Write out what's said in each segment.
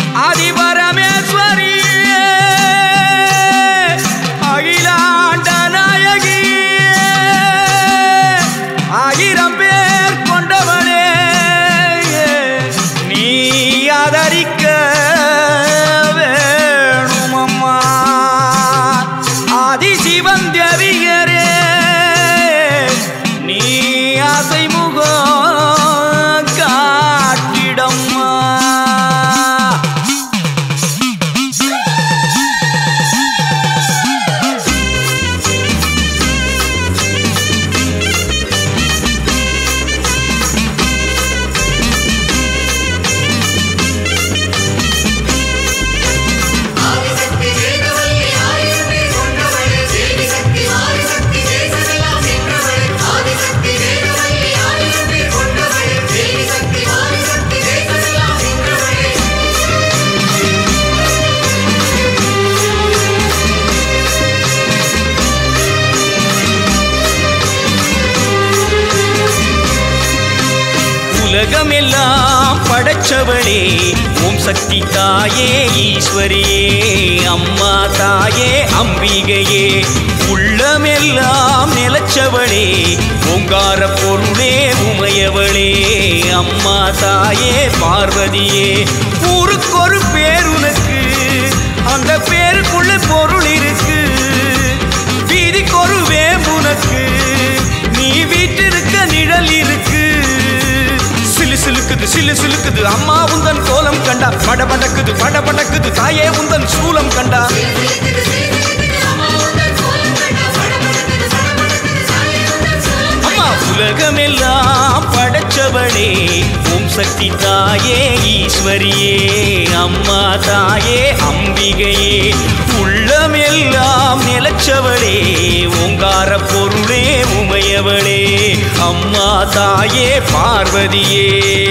ஆதிபரமேஸ்வரி அகிலாண்ட நாயகி ஆயிரம் பேர் கொண்டவளே நீ ஆதரிக்க வேணுமம்மா ஆதிசிவன் தேவியரே நீ ஆசை முகம் காட்டிடம்மா ஆதிசக்தி வேதவல்லி ஆயிரம் பேர் கொண்டவளே தேவி சக்தி ஆதிசக்தி தேசமெல்லாம் வென்றவளே ஆதிசக்தி வேதவல்லி ஆயிரம் பேர் கொண்டவளே தேவி சக்தி ஆதிசக்தி தேசமெல்லாம் வென்றவளே உலகமெல்லாம் படைச்சவளே ஓம் சக்தி தாயே ஈஸ்வரியே அம்மா தாயே அம்பிகையே உள்ளமெல்லாம் நிலச்சவளே ஓங்கார பொருளே உமையவளே அம்மா தாயே பார்வதியே ஊருக்கொரு பேர் உனக்கு அந்த பேருக்குள்ள பொருள் இருக்கு வீதிக்கொரு வேம்புனக்கு நீ வீட்டிருக்க நிழல் இருக்கு சிலு சிலுக்குது சிலு சிலுக்குது அம்மா உந்தன் கோலம் கண்டா பட படக்குது பட படக்குது தாயே உந்தன் சூலம் கண்டா சிலுக்குது சிலுக்குது அம்மா உந்தன் கோலம் கண்டா படபடக்குது படபடக்குது சாயே உந்தன் சோலம் அம்மா உலகமெல்லாம் படைச்சவளே ஓம் சக்தி தாயே ஈஸ்வரியே அம்மா தாயே அம்பிகையே உள்ளமெல்லாம் நிலச்சவளே ஓங்கார பொருளே உமையவளே அம்மா தாயே பார்வதியே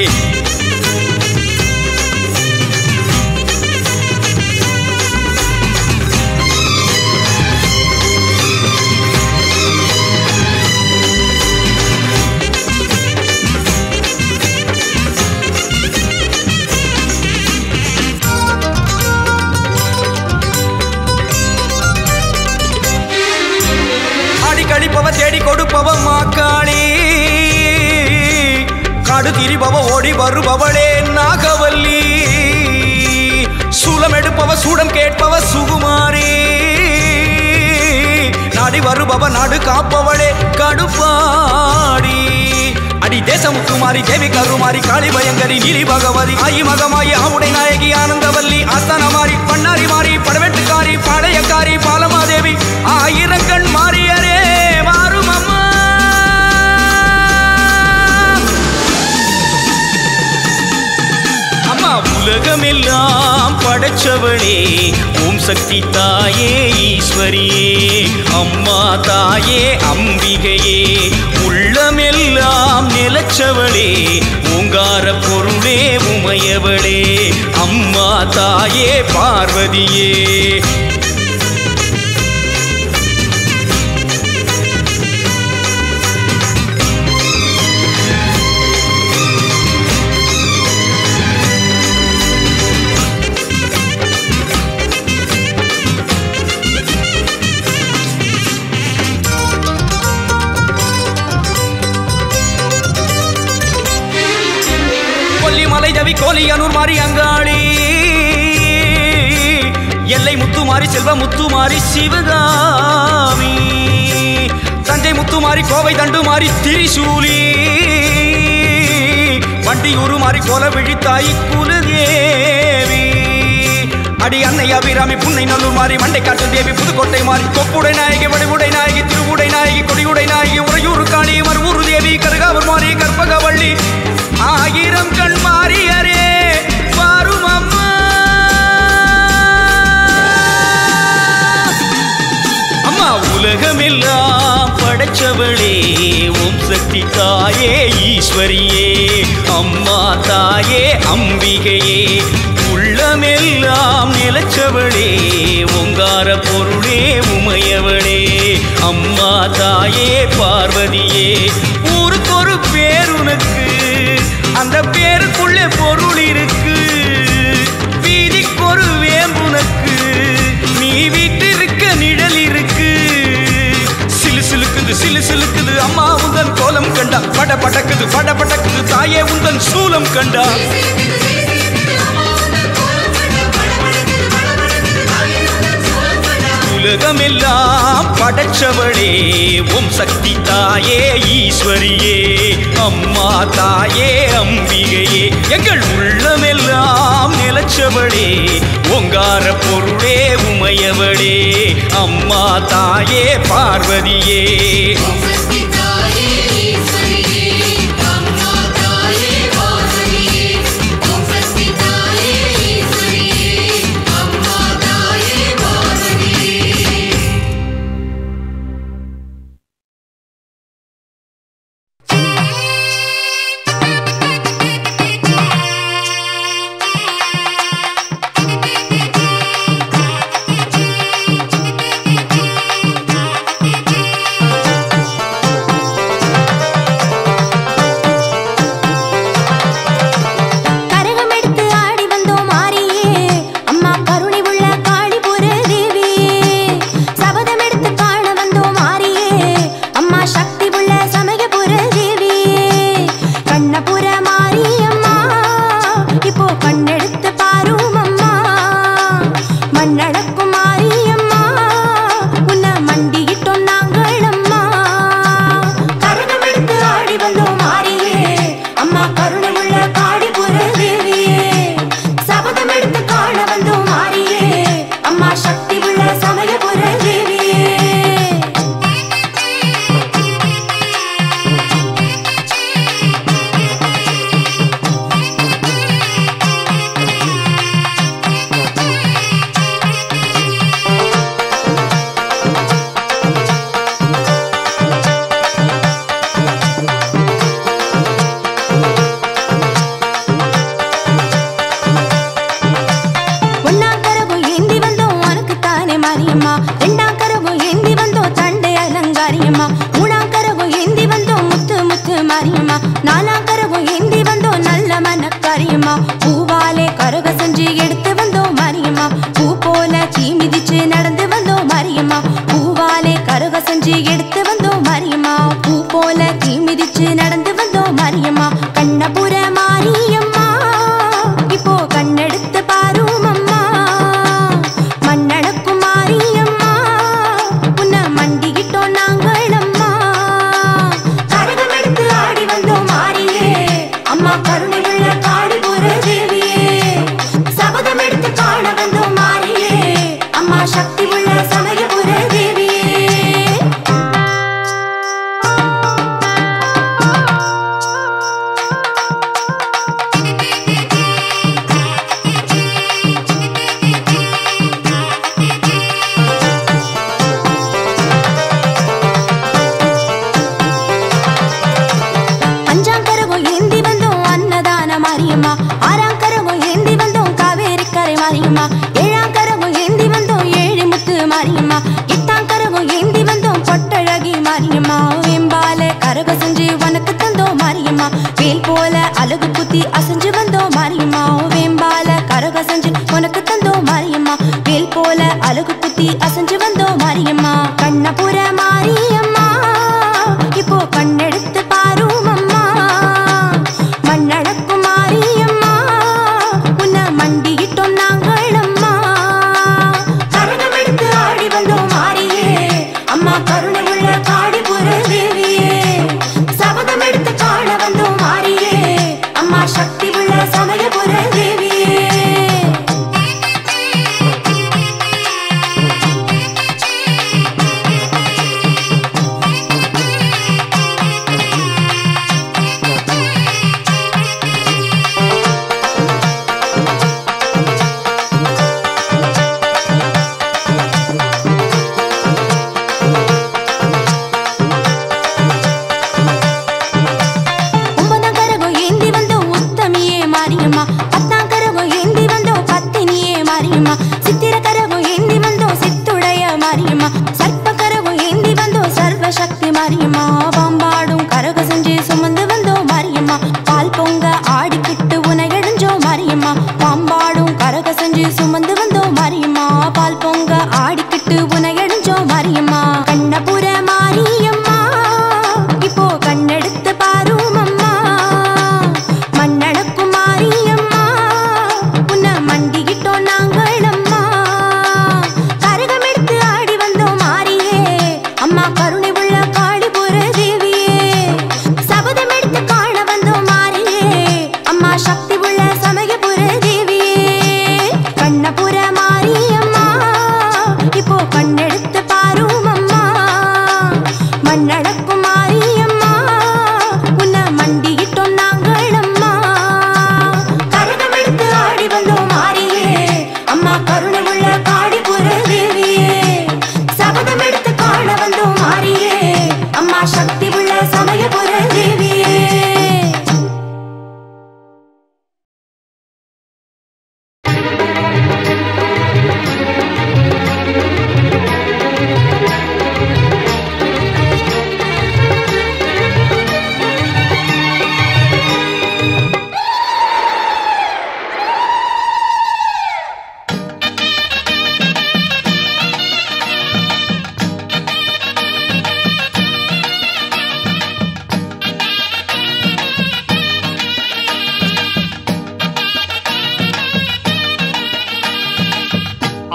ஆடி கழிப்பவ தேடி கொடுப்பவ மாக்காளி காடு திரிபவ ஓடி வருபவளே நாகவல்லி சூலம் எடுப்பவ சூடம் கேட்பவ சுகுமாரி நாடி வருபவ நாடு காப்பவளே கடுப்பாடி அடி தேசமுத்துமாரி தேவி கருமாரி காளி பயங்கரி நீலி பகவதி ஆயி மகமாயி ஆவுடை நாயகி ஆனந்தவல்லி ஆஸ்தானமாரி பண்ணாரி மாறி படவெட்டுக்காரி பாளையக்காரி பாலமாதேவி ஆயிரங்கண் மாறியரே மாறும் அம்மா அம்மா உலகமெல்லாம் படைச்சவளே ஓம் சக்தி தாயே ஈஸ்வரியே அம்மா தாயே அம்பிகையே உள்ளமெல்லாம் நிலச்சவளே ஓங்கார பொருளே உமையவளே அம்மா தாயே பார்வதியே கொல்லிமலை ஜவி கோலியனூர் மாறி அங்காளி எல்லை முத்துமாரி செல்வ முத்துமாரி சிவகாமி தஞ்சை முத்துமாரி கோவை தண்டுமாரி திரிசூலி வண்டியூரு மாறி கோல விழித்தாய் குலதேவி அடி அன்னை அபிராமி புன்னை நல்லூர் மாறி மண்டை காட்டு தேவி புதுக்கோட்டை மாறி கொப்புடை நாயகி வடிவுடை நாயகி திருவுடை நாயகி கொடியுடை நாயகி உறையூர் காளி மறுவூர் தேவி கருகாவூர் மாறி கற்பகவள்ளி ஆயிரம் கண் மாறியரே வாரும் அம்மா அம்மா உலகமெல்லாம் படைச்சவளே ஓம் சக்தி தாயே ஈஸ்வரியே அம்மா தாயே அம்பிகையே உள்ளமெல்லாம் நிலச்சவளே ஓங்கார பொருளே உமையவளே அம்மா தாயே பார்வதியே ஊருக்கொரு பேர் உனக்கு அந்த பேருக்குள்ளே பொருள் இருக்கு வீதி சிலு சிலுக்குது அம்மா உந்தன் கோலம் கண்டா பட படக்குது பட படக்குது தாயே உந்தன் சூலம் கண்டா உலகமெல்லாம் படைச்சவளே ஓம் சக்தி தாயே ஈஸ்வரியே அம்மா தாயே அம்பிகையே எங்கள் உள்ளமெல்லாம் நிலச்சவளே ஓங்கார பொருளே உமையவளே அம்மா தாயே பார்வதியே கரகம் எடுத்து ஆடி வந்தோம் மாரியே அம்மா கருணை உள்ள காளிபுர தேவியே சபதம் எடுத்து காண வந்தோம் மாரியே அம்மா சக்தி உள்ள சமயபுர தேவியே கண்ணபுர மாரியம்மா இப்போ கண்ணெடுத்து பாரும் அம்மா மண்ணடக்கும் மாரியம்மா உன்னை மண்டியிட்டோம் நாங்கள் அம்மா கரகம் எடுத்து ஆடி வந்தோம் மாரியே அம்மா கருணை உள்ள காடிபுர தேவியே சபதம் எடுத்து காண வந்தோம் மாரியே அம்மா சக்தி உள்ள சமயபுர தேவியே ஒன்னாம் கரவும் ஏந்தி வந்தோம் உனக்கு தானே மாரியம்மா ரெண்டாம் கரவும் ஏந்தி வந்தோம் தண்டை அலங்காரியம்மா மூணாம் கரவும் ஏந்தி வந்தோம் முத்து முத்து மாரியம்மா நாலாம் கரவும் ஏந்தி வந்தோம் நல்ல மனக்காரியம்மா பூவாலே கருக செஞ்சு எடுத்து வந்தோம் மாரியம்மா பூ போல தீ மிதிச்சு நடந்து வந்தோம் மாரியம்மா பூவாலே கருக செஞ்சு எடுத்து வந்தோம் மாரியம்மா பூ போல தீ மிதிச்சு நடந்து வந்தோம் மாரியம்மா கண்ணபுர மாரியம்மா இப்போ கண்ணெடுத்து பாரும் அம்மா மண்ணடக்கும் மாரியம்மா உன்னை மண்டிக்கிட்டோம் நாங்கள் அம்மா கரகம் எடுத்து ஆடி வந்தோம் மாரியே அம்மா கருணை உள்ள காடிபுர தேவியே சபதம் எடுத்து காண வந்தோம் மாரியே அம்மா சக்தி உள்ள சமயபுர தேவியே அஞ்சாம் கரகம் ஏந்தி வந்தோம் அன்னதான மாரியம்மா ஆறாம் கரகம் ஏந்தி வந்தோம் காவேரி கரை மாரியம்மா ஏழாம் கரகம் ஏந்தி வந்தோம் ஏழு முத்து மாரியம்மா எட்டாம் கரகம் ஏந்தி வந்தோம் பொட்டழகி மாரியம்மா வெம்பால கரக செஞ்சு உனக்கு தந்தோம் மாரியம்மா வேல் போல அழகு குத்தி அசைஞ்சு வந்தோம் மாரியம்மா வெம்பால கரக செஞ்சு உனக்கு தந்தோம் மாரியம்மா வேல் போல அழகு குத்தி அசைஞ்சு வந்தோம் மாரியம்மா கண்ணபுர மாரியம்மா இப்போ கண்ணெடுத்து பாரும் அம்மா மண்ணடக்கும் மாரியம்மா உன்னை மண்டியிட்டோம் நாங்கள் அம்மா கரகம் எடுத்து ஆடி வந்தோம் மாரியே அம்மா கருணை உள்ள காடிபுர தேவியே சபதம் எடுத்து காண வந்தோம் மாரியே அம்மா சக்தி உள்ள சமயபுர தேவியே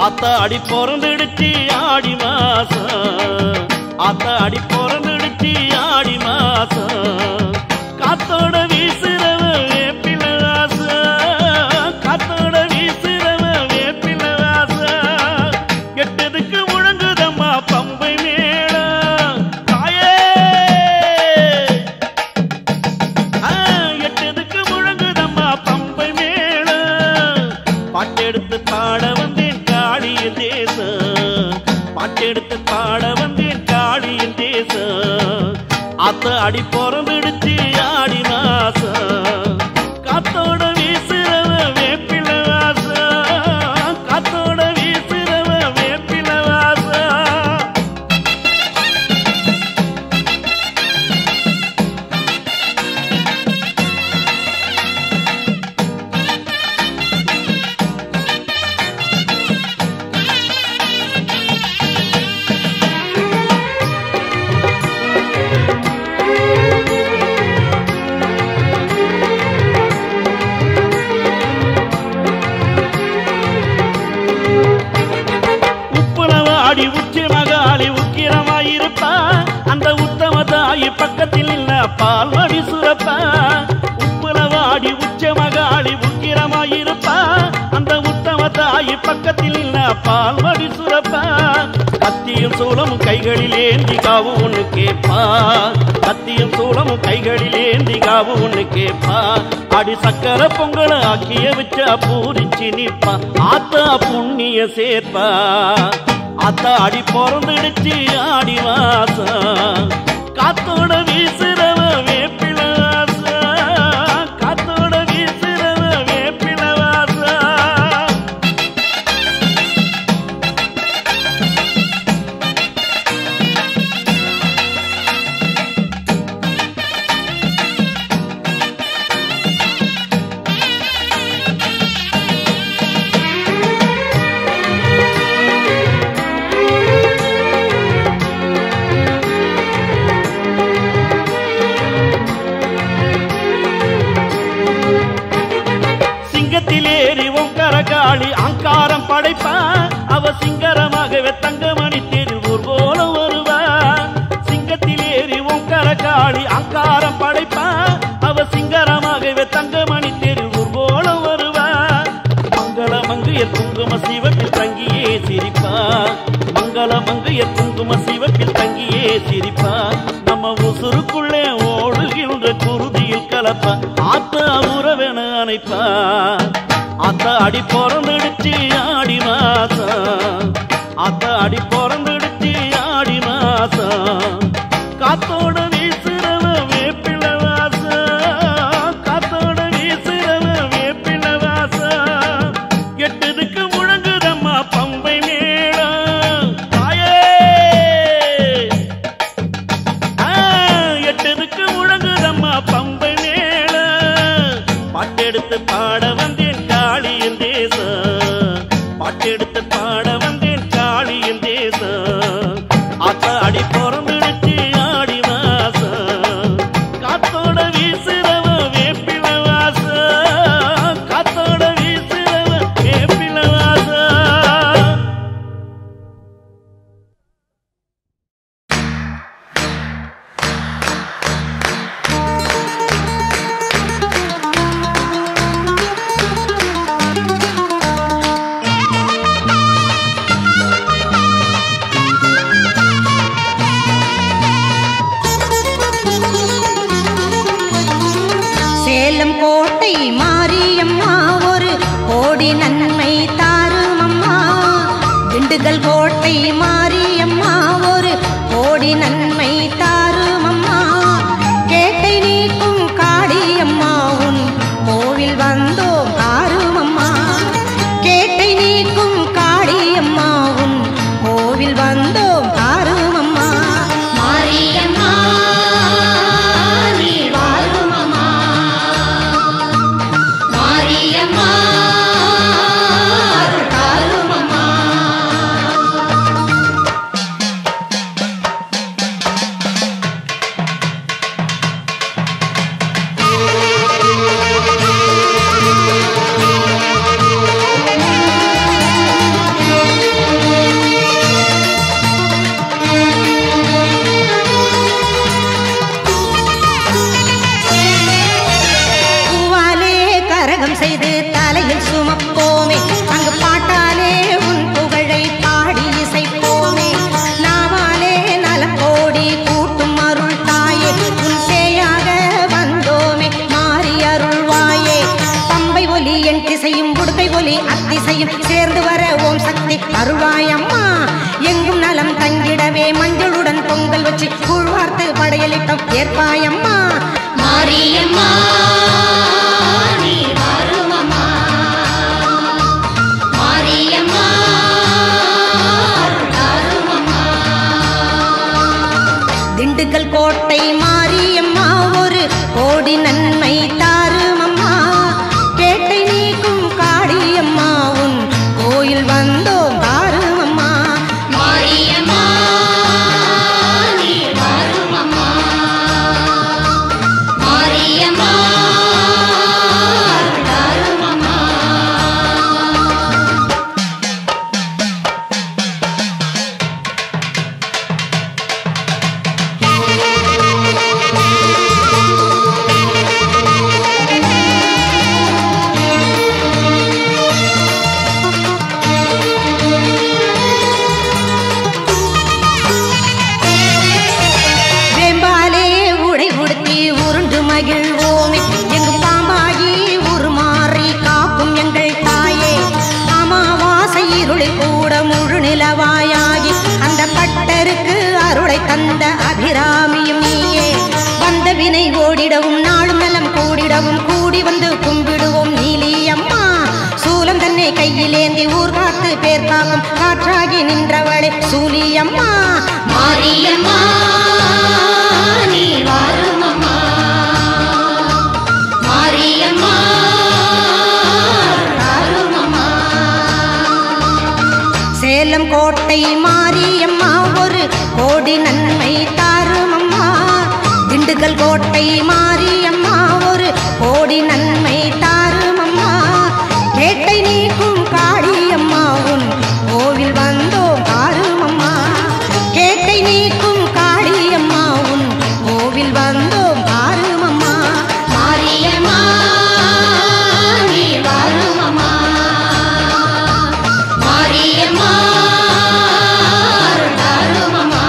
ஆத்தா அடி பிறந்துடுச்சு ஆடி மாசம் ஆத்தா அடி பிறந்துடுச்சு ஆடி மாசம் காத்தோட வீசுறவ வேப்பில வாசம் காத்தோட வீசுறவ வேப்பில வாசம் எட்டதுக்கு முழங்குதம்மா பம்பை மேளம் தாயே ஆ, எட்டதுக்கு முழங்குதம்மா பம்பை மேளம் பாட்டெடுத்து பாட வந்தேன் காளியின் தேசம் பாட்டெடுத்து பாட வந்தேன் காளியின் தேசம் அத்த அடி பிறந்துடுச்சு ஆடி மாசம் காத்தோட வீசுறவ வேப்பில வாசம் காத்தோட வீசுறவ வேப்பில வாசம் உப்புலவ அடி உச்சி மகாளி உக்கிரமாயிருப்பா அந்த உத்தம தாயி பக்கத்தில் இல்ல பால்வடி சுரப்பா உப்புலவ அடி உச்ச மகாளி உக்கிரமாயிருப்பா அந்த உத்தம தாயி பக்கத்தில் இல்ல பால்வடி சுரப்பா கத்தியும் சூலமும் கைகளில் ஏந்தி காவு ஒண்ணு கேப்பா கத்தியும் சூலமும் கைகளில் ஏந்தி காவு ஒண்ணு கேப்பா அடி சக்கர பொங்கல ஆக்கிய வச்சா பூரிச்சு நிப்பா ஆத்தா புண்ணிய சேர்ப்பா ஆத்தா அடி பிறந்துடுச்சு ஆடி மாசம் காத்தோட வீசுறவ வேப்பில வாசம் காத்தோட வீசுறவ வேப்பில வாசம் சிங்கத்தில் ஏறி ஓங்கார காளி அங்காரம் படைப்பா அவ சிங்கரமாகவே தங்கமணி திருவூர் போல வருவா சிங்கத்தில் ஏறி ஓங்கார காளி அங்காரம் படைப்பா அவ சிங்கரமாகவே தங்கமணி திருவூர் போல வருவா மங்கள மங்கையர் குங்கும சிவப்பில் தங்கியே சிரிப்பா மங்கள மங்கையர் குங்கும சிவப்பில் தங்கியே சிரிப்பா நம்ம உசுருக்குள்ளே ஓடுகின்ற குருதியில் கலப்பா ஆத்தா உறவென அணைப்பா ஆத்தா அடி பிறந்துடுச்சு ஆடி மாசம் ஆத்தா அடி பிறந்துடுச்சு ஆடி மாசம் காத்தோட வீசுறவ வேப்பில வாசம் காத்தோட வீசுறவ வேப்பில வாசம் எட்டதுக்கு முழங்குதம்மா பம்பை மேளம் தாயே ஆ, எட்டதுக்கு முழங்குதம்மா பம்பை மேளம் பாட்டெடுத்து பாட வந்தேன் காளியின் தேசம் பாட்டெடுத்து பாட வந்தேன் காளியின் தேசம் ஆத்தா அடி பிறந்துடுச்சு ஆடி மாசம் காத்தோட வீசுறவ வேப்பில வாசம் காத்தோட வீசுறவ வேப்பில வாசம் சேலம் கோட்டை மாரியம்மா ஒரு கோடி நன்மை தாருமம்மா திண்டுக்கல் கோட்டை மாரியம்மா ஒரு கோடி நன்மை தாருமம்மா கேட்டை நீக்கும் காளியம்மா உன் கோவில் வந்தோம் ஆருமம்மா கேட்டை நீக்கும் காளியம்மா உன் கோவில் வந்தோம் ஆருமம்மா மாரியம்மா நீ வாருமம்மா மாரியம்மா அருள் தாருமம்மா தலையில் சுமப்போமே அங்கு பாட்டாலே உன் புகழை பாடி இசைப்போமே நாவாலே நலம் கோடி கூட்டும் அருள் தாயே உன் சேயாக வந்தோமே மாறி அருள்வாயே பம்பை ஒலி என் திசையும் உடுக்கை ஒலி அத்திசையும் சேர்ந்து வர ஓம் சக்தி அருள்வாயம்மா எங்கும் நலம் தங்கிடவே மஞ்சளுடன் பொங்கல் வச்சு கூழ்வார்த்து படையலிட்டோம் ஏற்பாயம்மா மாரியம்மா நீ வருமம்மா மாரியம்மா அருள்தாருமம்மா திண்டுக்கல் கோட்டை மாரியம்மா ஒரு கோடி நன்மை தாருமம்மா கேட்டை நீக்கும் காளியம்மா உன் கோயில் வந்தோம் தாருமம்மா மாரியம்மா நீ வருமம்மா மாரியம்மா அருள்தாருமம்மா வேம்பாலே உடை உடுத்தி உருண்டு மகிழ்வோமே எங்கு பாம்பாகி உருமாறி காக்கும் எங்கள் தாயே அமாவாசை இருளில் கூட முழு நிலவாயாகி அந்த பட்டருக்கு அருளை தந்த அபிராமியும் நீயே வந்த வினை ஓடிடவும் நாளும் நலம் கூடிடவும் கூடி வந்து கும்பிடுவோம் நீலியம்மா சூலம் தன்னை கையிலேந்தி ஊர் காத்து பேர் காக்கும் காற்றாகி நின்றவளே சூலியம்மா மாரியம்மா நீ வருமம்மா மாரியம்மா அருள்தாருமம்மா சேலம் கோட்டை மாரியம்மா ஒரு கோடி நன்மை தாருமம்மா திண்டுக்கல் கோட்டை மாரியம்மா ஒரு கோடி நன்மை தாருமம்மா கேட்டை நீக்கும் காளியம்மா உன் கோவில் வந்தோம் தாருமம்மா கேட்டை நீக்கும் காளியம்மா உன் கோவில் வந்தோம் தாருமம்மா மாரியம்மா நீ வருமம்மா மாரியம்மா அருள்தாருமம்மா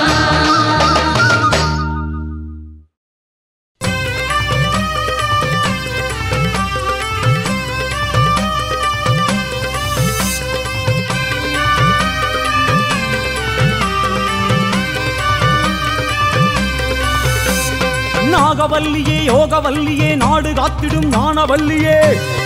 நாகவல்லியே யோகவல்லியே நாடு காத்திடும் ஞானவல்லியே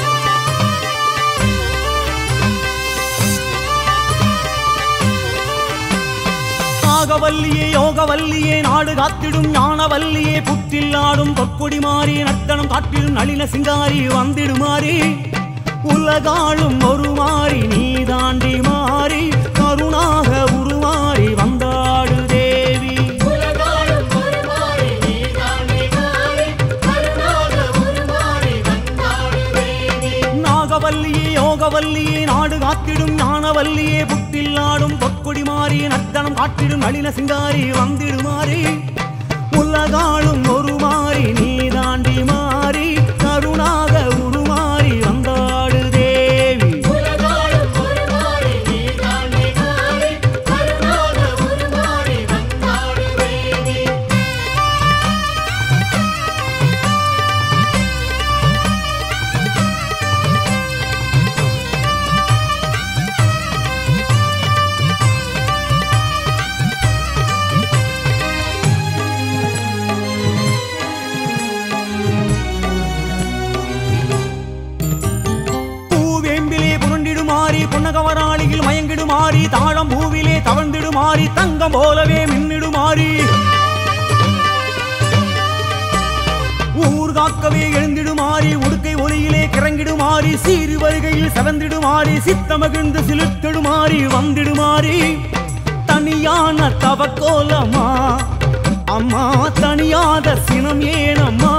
நாகவல்லியே யோகவல்லியே நாடு காத்திடும் ஞானவல்லியே புற்றில் ஆடும் பொற்கொடி மாறி நர்த்தனம் காட்டிடும் நளின சிங்காரி வந்திடுமாறி உலகாளும் ஒரு மாறி நீ தாண்டி மாறி கருணாக உருமாறி வந்தாடு தேவி உலகாடும் ஒரு மாறி நீ தாண்டி மாறி கருணாக உருமாறி வந்தாடு தேவி நாகவல்லியே யோகவல்லியே நாடு காத்திடும் ஞானவல்லியே புத்தில் ஆடும் பொற்கொடி மாறி நர்த்தனம் காட்டிடும் நளின சிங்காரி வந்திடுமாறி உலகாளும் ஒரு மாறி நீ தாண்டி மாறி கருணாக உருமாறி வந்தாடு தேவி உலகாடும் ஒரு மாறி நீ தாண்டி மாறி கருணாக உருமாறி வந்தாடு தேவி பூவேம்பிலே புரண்டிடுமாறி புன்னகவராளியில் மயங்கிடுமாறி தாழம் பூவிலே தவழ்ந்திடுமாறி தங்கம் போலவே மின்னிடுமாறி ஊர் காக்கவே எழுந்திடுமாறி உடுக்கை ஒளியிலே கிறங்கிடுமாறி சீறு வருகையில் செவந்திடுமாறி சித்தமகிழ்ந்து சிலிர்த்திடுமாறி வந்திடுமாறி தனியான தவக்கோலமா அம்மா தனியாத சினம் ஏனம்மா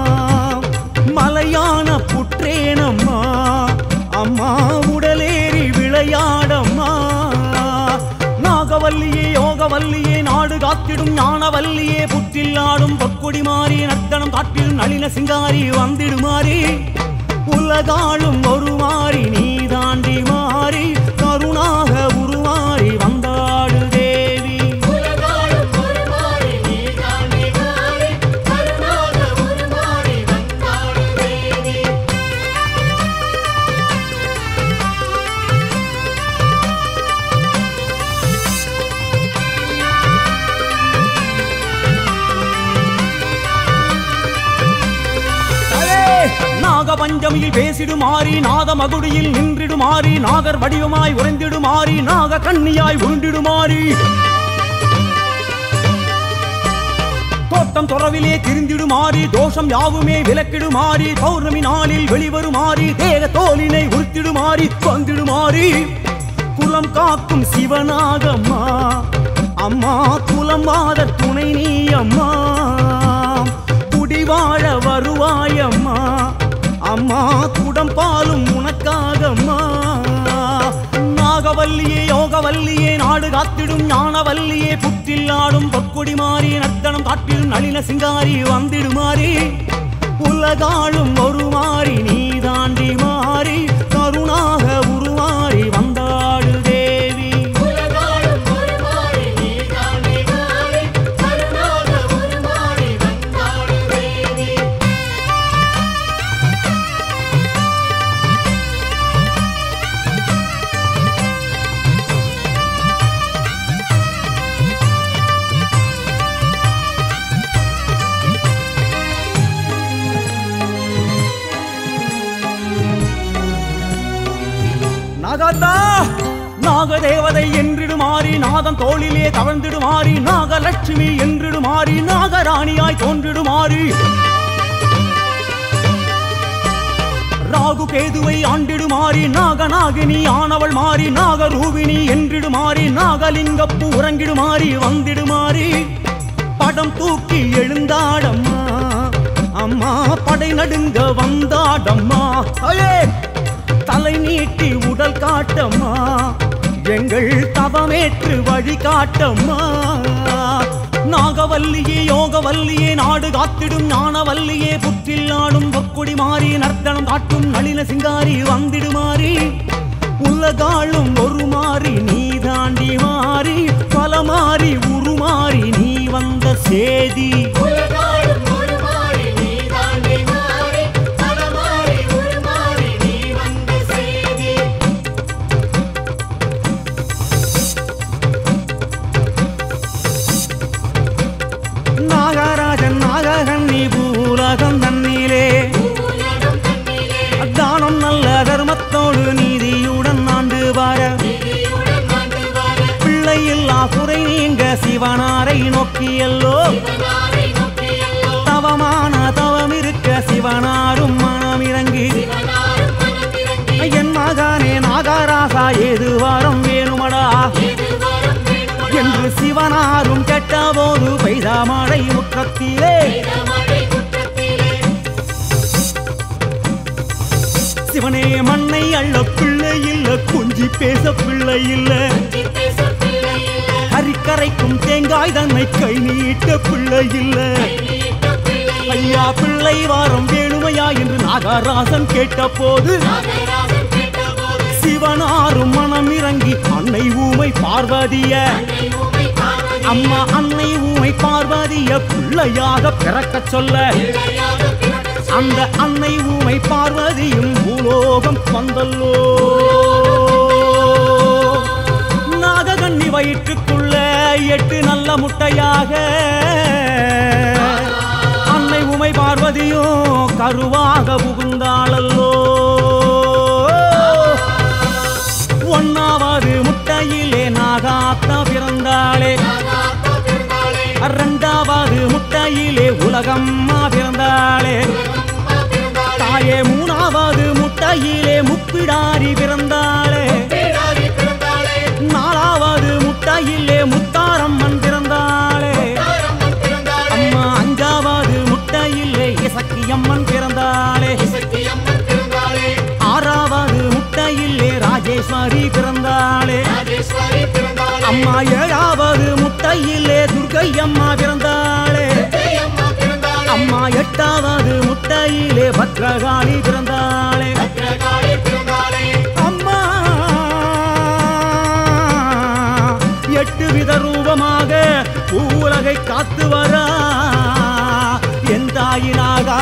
மலையான புற்றேனம்மா அம்மா உடலேறி விளையாடம்மா நாகவல்லியே யோகவல்லியே நாடு காத்திடும் ஞானவல்லியே புற்றில் ஆடும் பொற்கொடி மாறி நத்தனம் காட்டிடும் நளின சிங்காரி வந்திடுமாறி உலகாளும் ஒரு மாறி நீ தாண்டி மாறி கருணாக உருமாறி வந்தாடு தேவி உலகாளும் ஒரு மாறி நீ தாண்டி மாறி கருணாக உருமாறி வந்தாடு தேவி நாகபஞ்சமியில் பேசிடுமாறி நாத மகுடியில் நின்றிடுமாறி நாகர் வடிவமாய் உறைந்திடுமாறி நாக கண்ணியாய் உருண்டிடுமாறி தோட்டம் துறவிலே திரிந்திடுமாறி தோஷம் யாவுமே விலக்கிடுமாறி பௌர்ணமி நாளில் வெளிவருமாறி தேக தோலினை உறுத்திடுமாறி வந்திடுமாறி குலம் காக்கும் சிவனாகம்மா அம்மா குலம் வாத துணை நீ அம்மா குடிவாழ வருவாயம்மா அம்மா குடம் பாலும் உனக்காகம்மா நாகவல்லியே யோகவல்லியே நாடு காத்திடும் ஞானவல்லியே புற்றில் ஆடும் பொக்குடி மாறி நர்த்தனம் காட்டிடும் நளின சிங்காரி வந்திடுமாறி உலகாளும் ஒரு மாறி நீ தாண்டி மாறி கருணாக உருமாறி வந்தாடு தேவி உலகாளும் ஒரு மாறி நீ தாண்டி மாறி கருணாக உருமாறி வந்தாடு தேவி நாகாத்தா நாகதேவதை என்றிடுமாறி நாதம் தோளிலே தவழ்ந்திடுமாறி நாகலட்சுமி என்றிடுமாறி நாகராணியாய் தோன்றிடுமாறி ராகு கேதுவை ஆண்டிடுமாறி நாகநாகினி ஆனவள் மாறி நாகரூபிணி என்றிடுமாறி நாகலிங்கப்பு உறங்கிடுமாறி வந்திடுமாறி படம் தூக்கி எழுந்தாடம்மா அம்மா படை நடுங்க வந்தாடம்மா அயே தலை நீட்டி உடல் காட்டம்மா எங்கள் தவமேற்று வழி காட்டம்மா நாகவல்லியே யோகவல்லியே நாடு காத்திடும் ஞானவல்லியே புற்றில் ஆடும் பொக்குடி மாறி நர்த்தனம் காட்டும் நளின சிங்காரி வந்திடுமாறி உலகாளும் ஒரு மாறி நீ தாண்டி மாறி பல மாறி உருமாறி நீ வந்த சேதி உலகாளும் ஒரு மாறி நீ தாண்டி மாறி பல மாறி உருமாறி நீ வந்த செய்தி நாகராஜன் நாககன்னி பூலகம் தன்னிலே உலகம் தன்னிலே தானம் நல்ல தர்மத்தோடு நீதியுடன் ஆண்டு வர விதியுடன் ஆண்டு வர பிள்ளை இல்லா குறை நீங்க சிவனாரை நோக்கியல்லோ சிவனாரை நோக்கியல்லோ தவமான தவம் இருக்க சிவனாரும் மனம் இறங்கி சிவனாரும் மனமிறங்கி என் மகனே நாகராசா ஏது வாரம் வேணுமடா இது வரம் வேண்டுமடா என்று சிவனாரும் கேட்டபோது பெய்த மழை முற்றத்திலே இந்த மழை குற்றத்திலே சிவனே மண்ணை அள்ள பிள்ளை இல்ல கொஞ்சி பேச பிள்ளை இல்ல அஞ்சி பேச பிள்ளை இல்லை அரிக்கரைக்கும் தேங்காய் தன்னை கை நீட்ட பிள்ளை இல்ல நீட்ட பிள்ளை ஐயா பிள்ளை வாரம் வேணுமையா என்று நாகராசன் கேட்டபோது நாகராஜன் கேட்டபோது சிவனாரும் மனம் இறங்கி அன்னை ஊமை பார்வதிய அன்னை ஊமை பார்வதி அம்மா அன்னை ஊமை பார்வதிய பிள்ளையாக பிறக்கச் சொல்ல பிள்ளையாக பிறக்க அந்த அன்னை ஊமை பார்வதியும் பூலோகம் வந்தல்லோ நாககன்னி வயிற்றுக்குள்ள எட்டு நல்ல முட்டையாக அன்னை உமை பார்வதியும் கருவாக புகுந்தாளல்லோ ஒன்னாவது முட்டையிலே நாகாத்தா பிறந்தாளே நாகாத்தா பிறந்தாளே இரண்டாவது முட்டையிலே உலகம்மா பிறந்தாளே அம்மா பிறந்தாளே தாயே மூணாவது முட்டையிலே முப்பிடாரி பிறந்தாளே பேராரி பிறந்தாளே நாலாவது முட்டையிலே முத்தாரம்மன் பிறந்தாளே தாரம்மன் பிறந்தாளே அம்மா அஞ்சாவது முட்டையிலே இசக்கியம்மன் பிறந்தாளே சக்தி அம்மன் பிறந்தாளே ஆறாவது முட்டையிலே ராஜேஸ்வரி பிறந்தாளே ராஜேஸ்வரி பிறந்தாளே அம்மா ஏழாவது முட்டையிலே துர்க்கை அம்மா பிறந்தாளே அம்மா பிறந்தாளே அம்மா எட்டாவது முட்டையிலே பத்ரகாளி பிறந்தாளே பத்ரகாளி பிறந்தாளே அம்மா எட்டு வித ரூபமாக பூலகை காத்து வரா என் தாயினாக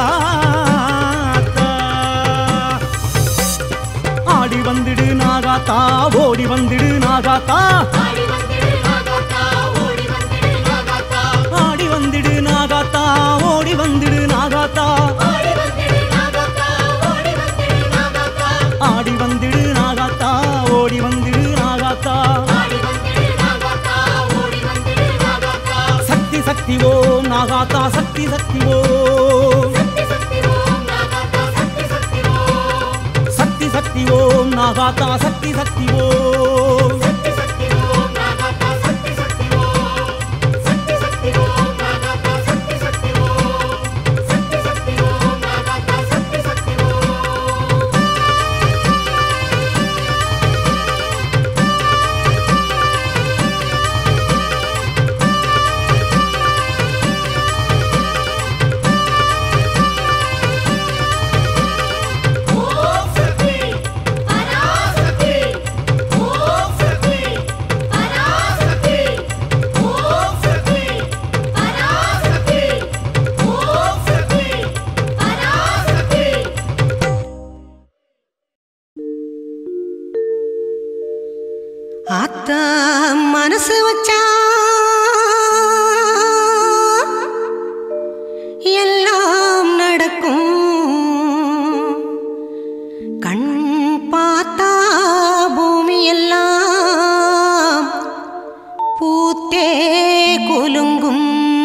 ஆடி வந்துடு நாகாத்தா ஓடி வந்துடு நாகாத்தா ஆடி வந்திடு நாகாத்தா ஓடி வந்திடு நாகாத்தா ஆடி வந்துடு நாகாத்தா ஓடி வந்துடு நாகாத்தா ஓடி வந்திடு நாகாத்தா ஓடி வந்திடு நாகாத்தா ஆடி வந்துடு நாகாத்தா ஓடி வந்துடு நாகாத்தா ஆடி வந்திடு நாகாத்தா ஓடி வந்திடு நாகாத்தா சக்தி சக்தி ஓம் நாகாத்தா சக்தி சக்தி ஓம் சக்தி சக்தி ஓம் நாகாத்தா சக்தி சக்தி ஓம் சக்தி சக்தி ஓம் நாகாத்தா சக்தி சக்தி ஓம் சக்தி சக்தி ஓம் நாகாத்தா சக்தி சக்தி ஓம் சக்தி சக்தி ஓம் நாகாத்தா சக்தி சக்தி ஓம் சக்தி சக்தி ஓம் நாகாத்தா சக்தி சக்தி ஓம் ஓம் சக்தி பராசக்தி ஓம் சக்தி பராசக்தி ஓம் சக்தி பராசக்தி ஓம் சக்தி பராசக்தி ஆத்தா மனசு வச்சா எல்லாம் நடக்கும் கண் பார்த்தா பூமி எல்லாம் பூத்தே குலுங்கும்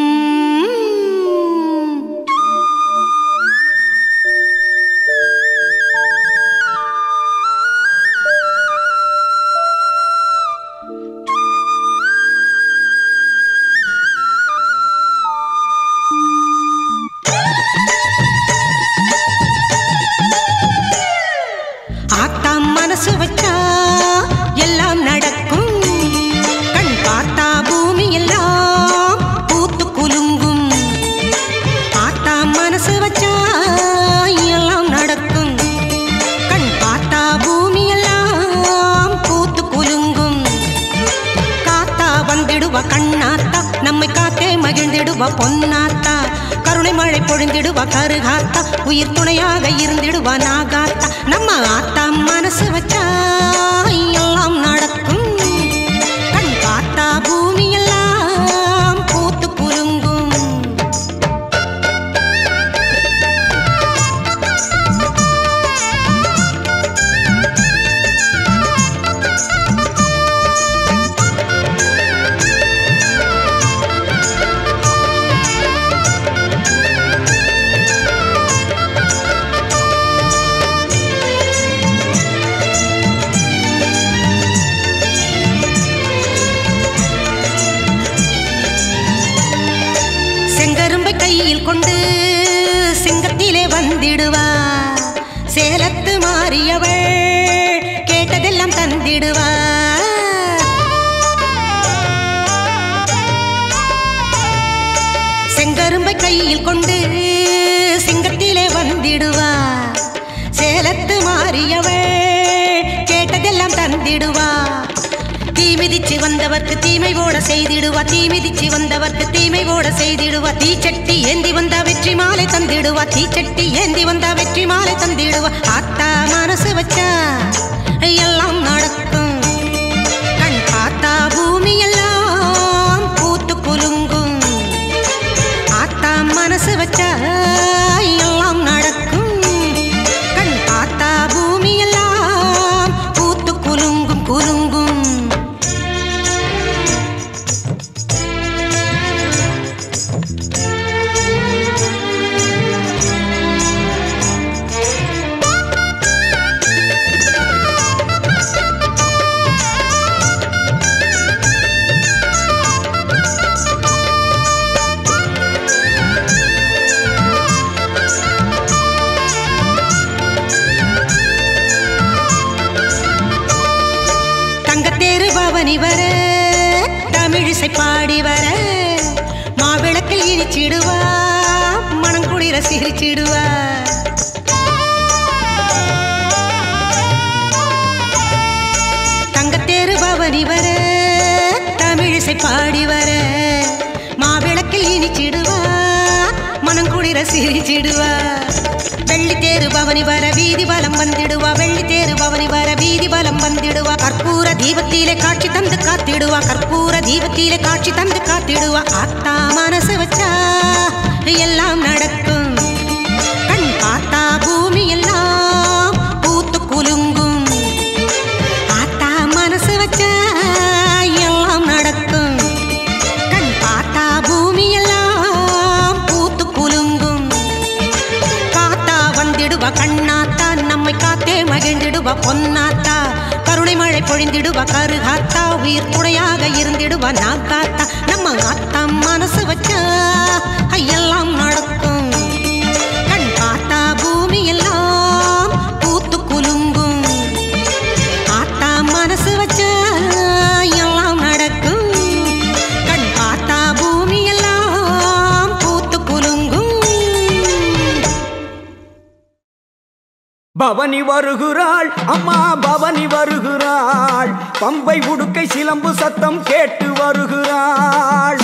ஆத்தா மனசு வச்சா எல்லாம் நடக்கும் கண் பார்த்தா பூமி எல்லாம் பூத்து குலுங்கும் ஆத்தா மனசு வச்சா எல்லாம் நடக்கும் கண் பார்த்தா பூமி எல்லாம் பூத்து குலுங்கும் காத்தா வந்திடுவா கண்ணாத்தா நம்மை காத்தே மகிழ்ந்திடுவா பொன்னாத்தா கருணை மழை பொழிந்திடுவா கருகாத்தா உயிர் துணையாக இருந்திடுவா நாகாத்தா நம்ம ஆத்தா மனசு வச்சா எல்லாம் நடக்கும் கண் பார்த்தா பூமி எல்லாம் பூத்து குலுங்கும் செங்கரும்பை கையில் கொண்டு சிங்கத்திலே வந்திடுவா சேலத்து மாறியவள் கேட்டதெல்லாம் தந்திடுவா செங்கரும்பை கையில் கொண்டு சிங்கத்திலே வந்திடுவா சேலத்து மாறியவள் கேட்டதெல்லாம் தந்திடுவா தீ மிதிச்சு வந்தவர்க்கு தீமை ஓட செய்திடுவா தீ மிதிச்சு வந்தவர்க்கு தீமை ஓட செய்திடுவா தீச்சட்டி ஏந்தி வந்தா வெற்றி மாலை தந்திடுவா தீச்சட்டி ஏந்தி வந்தா வெற்றி மாலை தந்திடுவா ஆத்தா மனசு வச்சா எல்லாம் நடக்கும் கண் பார்த்தா பூமி எல்லாம் பூத்து குலுங்கும் ஆத்தா மனசு வச்சா எல்லாம் நடக்கும் கண் பார்த்தா பூமி எல்லாம் பூத்து குலுங்கும் குலுங்கும் தங்கத்தேரு பவனி வர தமிழிசை பாடி வர மாவிளக்கில் இனிச்சிடுவா மனம் குளிர சிரிச்சிடுவா தங்கத்தேரு பவனி வர தமிழிசை பாடி வர மாவிளக்கில் இனிச்சிடுவா மனம் குளிர சிரிச்சிடுவா வெள்ளி தேரு பவனி வர வீதி பலம் வந்திடுவா வெள்ளி தேரு பவனி வர வீதி பலம் வந்திடுவா கற்பூர தீபத்திலே காட்சி தந்து காத்திடுவா கற்பூர தீபத்திலே காட்சி தந்து காத்திடுவா ஆத்தா மனசு வச்சா எல்லாம் நடக்கும் கண் பார்த்தா பூமி எல்லாம் பூத்து குலுங்கும் ஆத்தா மனசு வச்சா எல்லாம் நடக்கும் கண் பார்த்தா பூமி எல்லாம் பூத்து குலுங்கும் காத்தா வந்திடுவா கண்ணாத்தா நம்மை காத்தே மகிழ்ந்திடுவா பொன்னாத்தா கருணை மழை பொழிந்திடுவா கருகாத்தா உயிர் துணையாக இருந்திடுவா நாக்காத்தா நம்ம ஆத்தா மனசு வச்சா எல்லாம் நடக்கும் கண் பார்த்தா பூமி எல்லாம் பூத்து குலுங்கும் ஆத்தா மனசு வச்சா எல்லாம் நடக்கும் கண் பார்த்தா பூமி எல்லாம் பூத்து குலுங்கும் பவனி வருகிறாள் அம்மா பவனி வருகிறாள் பம்பை உடுக்கை சிலம்பு சத்தம் கேட்டு வருகிறாள்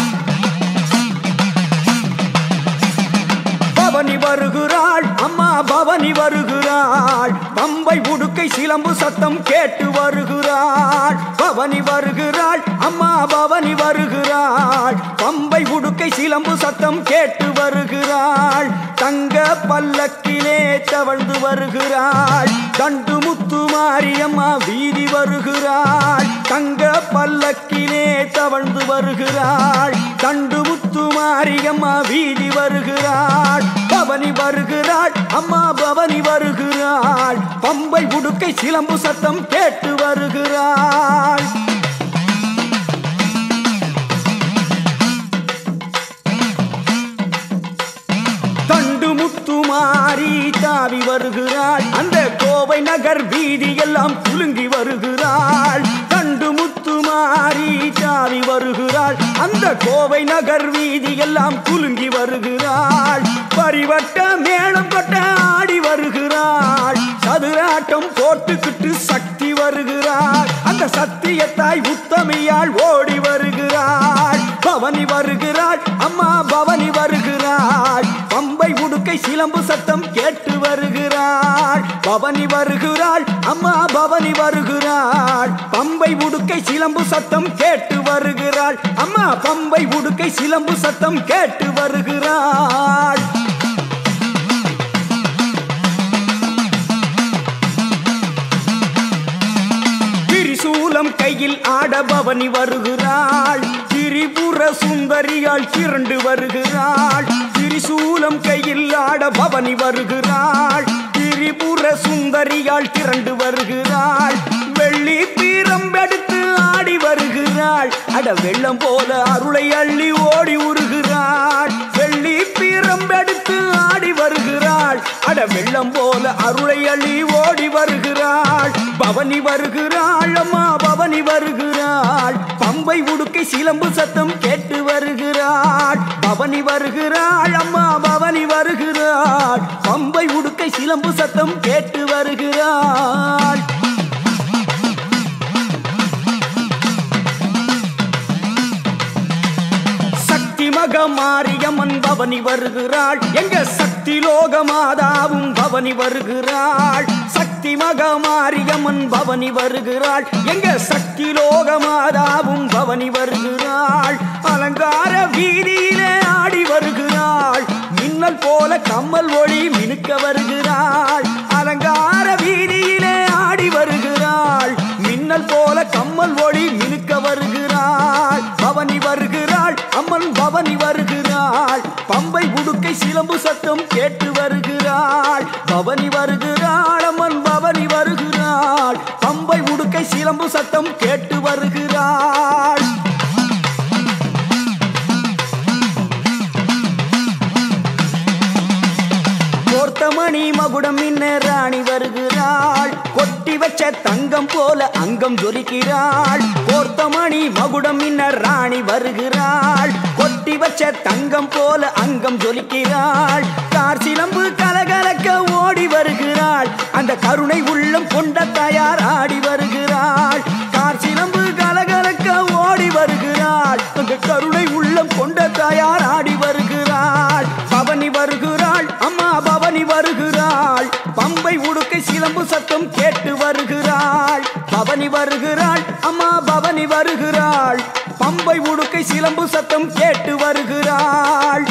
பவனி வருகிறாள் அம்மா பவனி வருகிறாள் பம்பை உடுக்கை சிலம்பு சத்தம் கேட்டு வருகிறாள் பவனி வருகிறாள் அம்மா பவனி வருகிறாள் பம்பை உடுக்கை சிலம்பு சத்தம் கேட்டு வருகிறாள் தங்க பல்லக்கிலே தவழ்ந்து வருகிறாள் தண்டு முத்து மாரியம்மா வீதி வருகிறாள் தங்க பல்லக்கிலே தவழ்ந்து வருகிறாள் தண்டு முத்து மாரியம்மா வீதி வருகிறாள் பவனி வருகிறாள் அம்மா பவனி வருகிறாள் பம்பை உடுக்கை சிலம்பு சத்தம் கேட்டு வருகிறாள் தண்டு முத்து மாறி தாவி வருகிறாள் அந்த கோவை நகர் வீதி எல்லாம் குலுங்கி வருகிறாள் தண்டு முத்து மாறி தாவி வருகிறாள் அந்த கோவை நகர் வீதி எல்லாம் குலுங்கி வருகிறாள் பரிவட்ட மேளம் கொட்ட ஆடி வருகிறாள் சதுராட்டம் போட்டுக்கிட்டு சக்தி வருகிறாள் அந்த சத்தியத்தாய் உத்தமியாள் ஓடி வருகிறாள் பவனி வருகிறாள் அம்மா பவனி வருகிறாள் பம்பை உடுக்கை சிலம்பு சத்தம் கேட்டு வருகிறாள் பவனி வருகிறாள் அம்மா பவனி வருகிறாள் பம்பை உடுக்கை சிலம்பு சத்தம் கேட்டு வருகிறாள் அம்மா பம்பை உடுக்கை சிலம்பு சத்தம் கேட்டு வருகிறாள் திரிசூலம் கையில் ஆட பவனி வருகிறாள் திரிபுர சுந்தரியாள் திரண்டு வருகிறாள் திரிசூலம் கையில் ஆட பவனி வருகிறாள் திரிபுர சுந்தரியாள் திரண்டு வருகிறாள் வெள்ளி பீரம்பெடுத்து ஆடி வருகிறாள் அட வெள்ளம் போல அருளை அள்ளி ஓடி உருகிறாள் வெள்ளி பீரம்பெடுத்து ஆடி வருகிறாள் அட வெள்ளம் போல அருளை அள்ளி ஓடி வருகிறாள் பவனி வருகிறாள் அம்மா பவனி வருகிறாள் பம்பை உடுக்கை சிலம்பு சத்தம் கேட்டு வருகிறாள் பவனி வருகிறாள் அம்மா பவனி வருகிறாள் பம்பை உடுக்கை சிலம்பு சத்தம் கேட்டு வருகிறாள் சக்தி மக மாரியம்மன் பவனி வருகிறாள் எங்க சக்தி லோக மாதாவும் பவனி வருகிறாள் சக்தி மக மாரியம்மன் பவனி வருகிறாள் எங்க சக்தி லோக மாதாவும் பவனி வருகிறாள் அலங்கார வீதியிலே ஆடி வருகிறாள் மின்னல் போல கம்மல் ஒளி மினுக்க வருகிறாள் அலங்கார வீதியிலே ஆடி வருகிறாள் மின்னல் போல கம்மல் ஒளி மினுக்க வருகிறாள் பவனி வருகிறாள் அம்மன் பவனி வருகிறாள் பம்பை உடுக்கை சிலம்பு சத்தம் கேட்டு வருகிறாள் பவனி வருகிறாள் அம்மன் பவனி வருகிறாள் பம்பை உடுக்கை சிலம்பு சத்தம் கேட்டு வருகிறாள் கோர்த்தமணி மகுடம் இன்ன ராணி வருகிறாள் கொட்டி வச்ச வச்ச தங்கம் போல அங்கம் ஜொலிக்கிறாள் கோர்த்தமணி மகுடம் இன்ன ராணி வருகிறாள் கொட்டி வச்ச தங்கம் போல அங்கம் ஜொலிக்கிறாள் கார் சிலம்பு கலகலக்க ஓடி வருகிறாள் அந்த கருணை உள்ளம் கொண்ட தயார் ஆடி வருகிறாள் கார் சிலம்பு கலகலக்க ஓடி வருகிறாள் அந்த கருணை உள்ளம் கொண்ட தாயார் ஆடி வருகிறாள் பவனி வருகிறாள் அம்மா பவனி வருகிறாள் பம்பை உடுக்கை சிலம்பு சத்தம் கேட்டு வருகிறாள் பவனி வருகிறாள் அம்மா பவனி வருகிறாள் பம்பை உடுக்கை சிலம்பு சத்தம் கேட்டு வருகிறாள்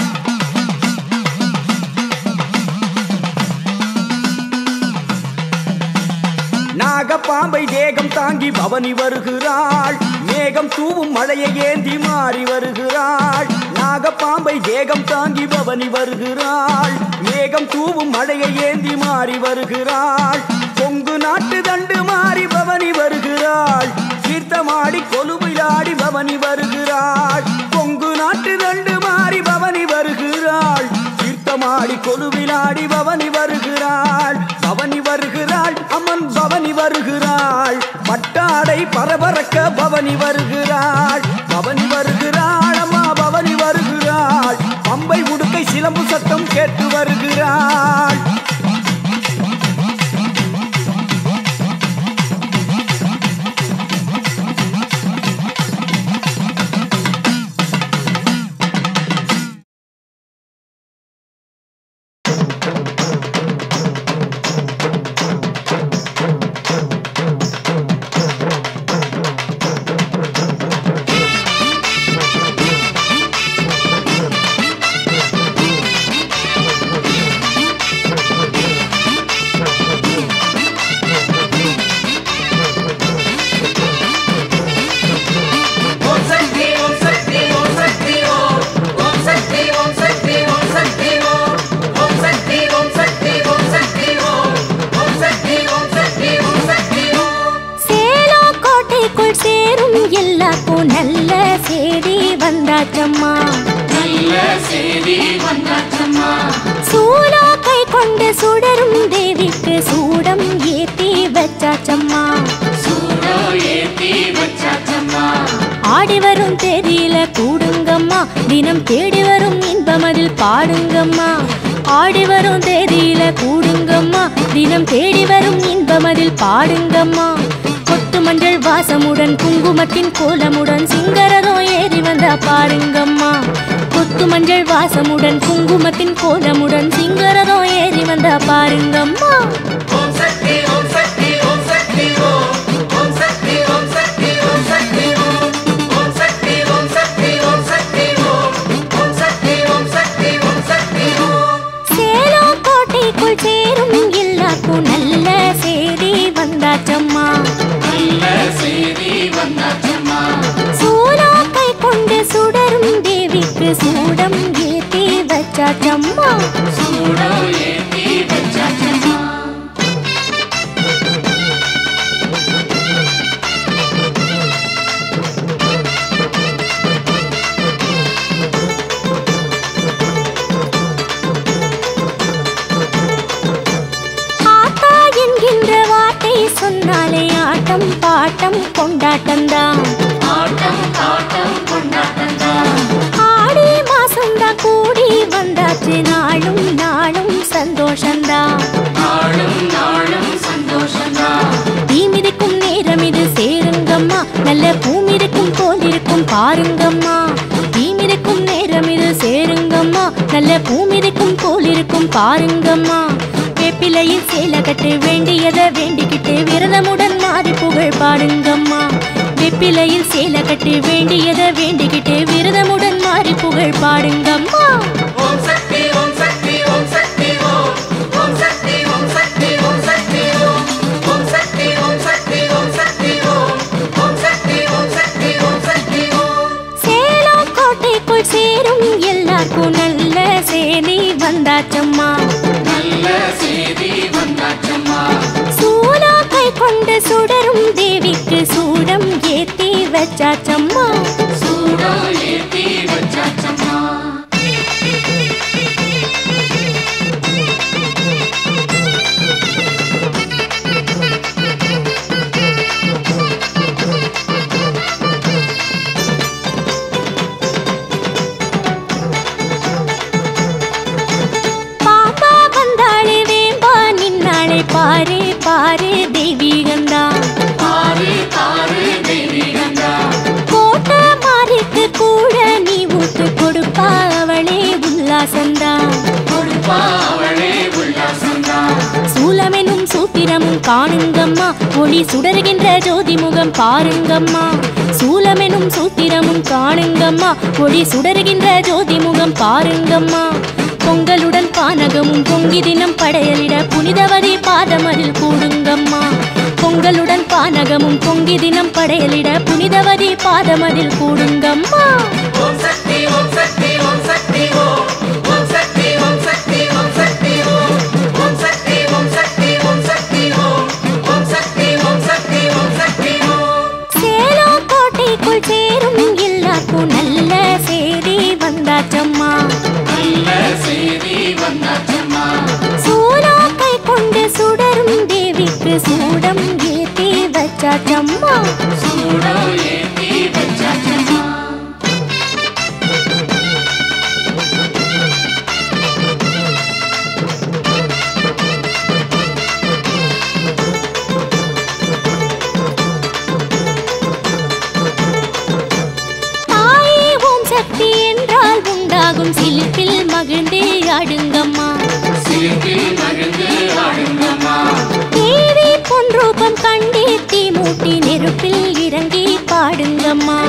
நாகப்பாம்பை தேகம் தாங்கி பவனி வருகிறாள் மேகம் தூவும் மழையை ஏந்தி மாறி வருகிறாள் நாகப்பாம்பை தேகம் தாங்கி பவனி வருகிறாள் மேகம் தூவும் மழையை ஏந்தி மாறி வருகிறாள் கொங்கு நாட்டு தண்டு மாறி பவனி வருகிறாள் தீர்த்தமாடி கொலுவிலாடி பவனி வருகிறாள் கொங்கு நாட்டு தண்டு மாறி பவனி வருகிறாள் தீர்த்தமாடி கொலுவிலாடி பவனி வருகிறாள் பவனி வருகிறாள் அம்மன் பவனி வருகிறாள் பட்டாடை பரபரக்க பவனி வருகிறாள் பவனி வருகிறாள் அம்மா பவனி வருகிறாள் பம்பை உடுக்கை சிலம்பு சத்தம் கேட்டு வருகிறாள் ஓம் சக்தி ஓம் சக்தி ஓம் சக்தி ஓம் ஓம் சக்தி ஓம் சக்தி ஓம் சக்தி ஓம் ஓம் சக்தி ஓம் சக்தி ஓம் சக்தி ஓம் ஓம் சக்தி ஓம் சக்தி ஓம் சக்தி ஓம் சேலோ கோட்டைக்குள் சேரும் எல்லாருக்கும் நல்ல செய்தி வந்தாச்சம்மா நல்ல செய்தி வந்தாச்சம்மா சூலோ கை கொண்டு சுடரும் தேவிக்கு சூடம் ஏத்தி வச்சாச்சம்மா சூடோ ஏத்தி வச்சாச்சம்மா ஆடி வரும் தேதியில கூடுங்கம்மா தினம் தேடி வரும் இன்பம் அதில் பாடுங்கம்மா ஆடி வரும் தேதியில கூடுங்கம்மா தினம் தேடி வரும் இன்பம் அதில் பாடுங்கம்மா கொத்து மஞ்சள் வாசமுடன் குங்குமத்தின் கோலமுடன் சிங்கரதம் ஏறி வந்தா பாருங்கம்மா கொத்து மஞ்சள் வாசமுடன் குங்குமத்தின் கோலமுடன் சிங்கரதம் ஏறி வந்தா பாருங்கம்மா ஓம் சக்தி ஓம் சக்தி ஓம் சக்தி ஓம் ஓம் சக்தி ஓம் சக்தி ஓம் சக்தி ஓம் ஓம் சக்தி ஓம் சக்தி ஓம் சக்தி ஓம் ஓம் சக்தி ஓம் சக்தி ஓம் சக்தி ஓம் சேலம் கோட்டைக்குள் சேரும் எல்லாருக்கும் நல்ல செய்தி வந்தாச்சம்மா நல்ல செய்தி வந்தாச்சம்மா சூலா கை கொண்டு சுடரும் தேவிக்கு சூடம் ஏத்தி வச்சாச்சம்மா சூடோ ஏத்தி வச்சாச்சம்மா ஆத்தா என்கின்ற வார்த்தை சொன்னாலே ஆட்டம் பாட்டம் கொண்டாட்டம்தான் ஆட்டம் பாட்டம் கொண்டாட்டம்தான் ஆடி மாசம்தான் கூடி வந்தாச்சு நாளும் நாளும் சந்தோஷம்தான் நாளும் நாளும் சந்தோஷம்தான் தீ மிதிக்கும் நேரம் இது சேருங்கம்மா நல்ல பூ மிதிக்கும் போல் இருக்கும் பாருங்கம்மா தீ மிதிக்கும் நேரம் இது சேருங்கம்மா நல்ல பூ மிதிக்கும் போல் இருக்கும் பாருங்கம்மா வேப்பிலையில் சேலை கட்டு வேண்டியதை வேண்டிக்கிட்டு விரதமுடன் மாறி புகழ் பாடுங்கம்மா வேப்பிலையில் சேலை கட்டு வேண்டியதை வேண்டிக்கிட்டு விரதமுடன் மாறி புகழ் பாடுங்கம்மா ஓம் சக்தி ஓம் சக்தி ஓம் சக்தி ஓம் ஓம் சக்தி ஓம் சக்தி ஓம் சக்தி ஓம் ஓம் சக்தி ஓம் சக்தி ஓம் சக்தி ஓம் ஓம் சக்தி ஓம் சக்தி ஓம் சக்தி ஓம் சேலம் கோட்டைக்குள் சேரும் எல்லாருக்கும் நல்ல செய்தி வந்தாச்சம்மா நல்ல செய்தி வந்தாச்சம்மா சூலா கை கொண்டு சுடரும் தேவிக்கு சூடம் ஏத்தி வச்சாச்சம்மா சூடோ ஏத்தி வச்சாச்சம்மா காணுங்கம்மா ஒளி சுடருகின்ற ஜோதி முகம் பாருங்கம்மா சூலமெனும் சூத்திரமும் காணுங்கம்மா ஒளி சுடருகின்ற ஜோதி முகம் பாருங்கம்மா பொங்கலுடன் பானகமும் பொங்கி தினம் படையலிட புனிதவதி பாதமதில் கூடுங்கம்மா பொங்கலுடன் பானகமும் பொங்கி தினம் படையலிட புனிதவதி பாதமதில் கூடுங்கம்மா ஓம் சக்தி ஓம் சக்தி ஓம் சக்தி ஓம் ஓம் சக்தி ஓம் சக்தி ஓம் சக்தி ஓம் ஓம் சக்தி ஓம் சக்தி ஓம் சக்தி ஓம் ஓம் சக்தி ஓம் சக்தி ஓம் சக்தி ஓம் சேலம் கோட்டைக்குள் சேரும் எல்லாருக்கும் நல்ல செய்தி வந்தாச்சம்மா சூலா கை கொண்டு சுடரும் தேவிக்கு சூடம் ஏத்தி வச்சாச்சம்மா தாயே ஓம் சக்தி என்றால் உண்டாகும் சிலிப்பில் மகிழ்ந்தே ஆடுங்கம்மா தேவி பொன் ரூபம் கண்டே தீ மூட்டி நெருப்பில் இறங்கி பாடுங்கம்மா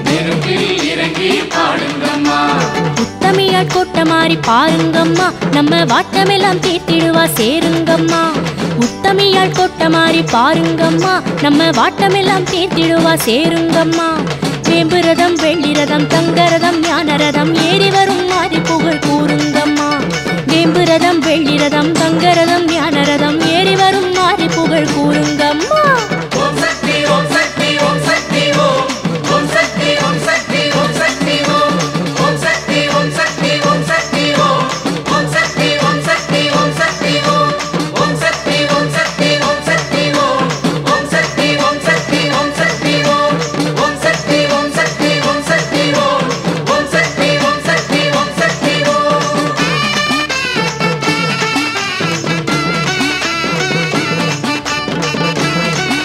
உத்தமியால் கொட்ட மாறி பாருங்கம்மா நம்ம வாட்டமெல்லாம் தீர்த்திடுவா சேருங்கம்மா உத்தமியால் கொட்ட மாறி பாருங்கம்மா நம்ம வாட்டமெல்லாம் தீர்த்திடுவா சேருங்கம்மா வேம்பு ரதம் வெள்ளி ரதம் தங்க ரதம் ஞான ரதம் ஏறி வரும் மாறி புகழ் கூறுங்கம்மா வேம்பு ரதம் வெள்ளி ரதம் தங்க ரதம் ஞான ரதம் ஏறி வரும் மாறி புகழ் கூறுங்கம்மா ஓம் சக்தி ஓம் சக்தி ஓம் சக்தி ஓம் ஓம் சக்தி ஓம் சக்தி ஓம் சக்தி ஓம் ஓம் சக்தி ஓம் சக்தி ஓம் சக்தி ஓம் ஓம் சக்தி ஓம் சக்தி ஓம் சக்தி ஓம் ஓம் சக்தி ஓம் சக்தி ஓம் சக்தி ஓம் ஓம் சக்தி ஓம் சக்தி ஓம் சக்தி ஓம் ஓம் சக்தி ஓம் சக்தி ஓம் சக்தி ஓம் ஓம் சக்தி ஓம் சக்தி ஓம் சக்தி ஓம் ஓம்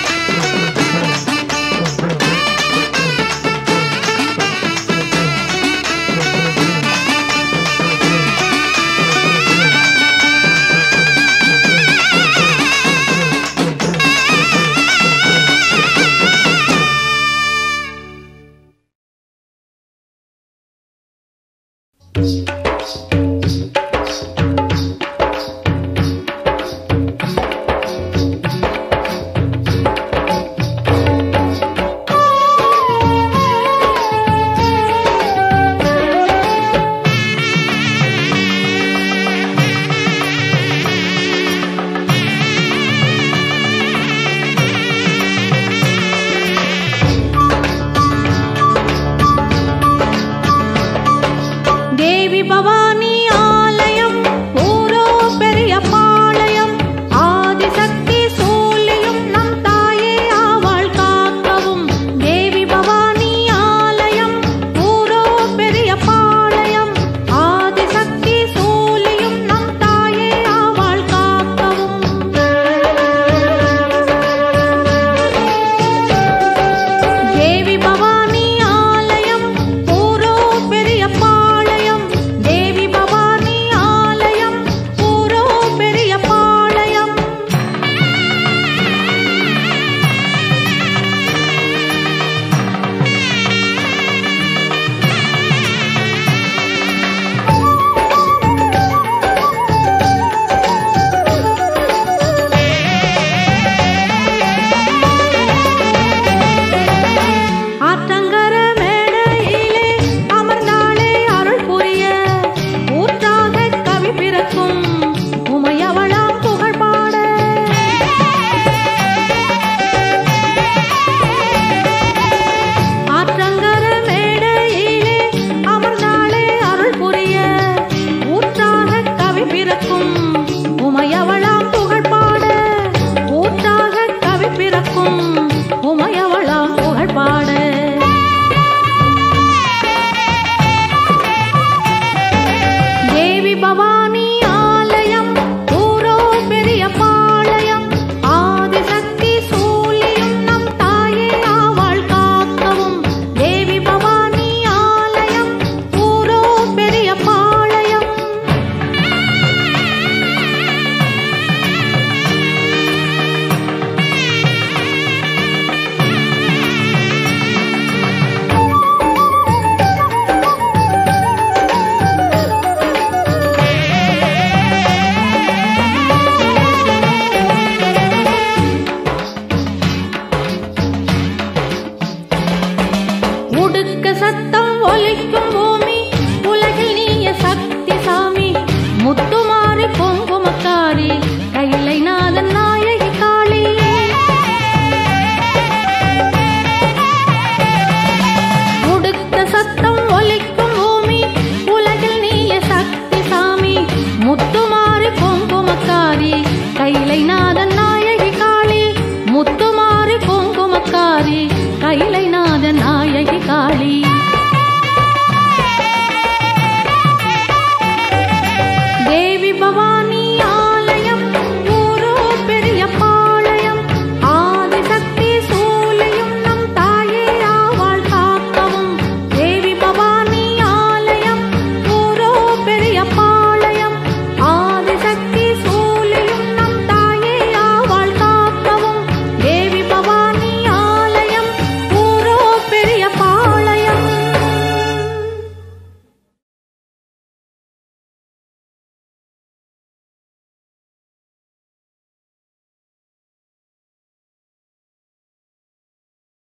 மாறி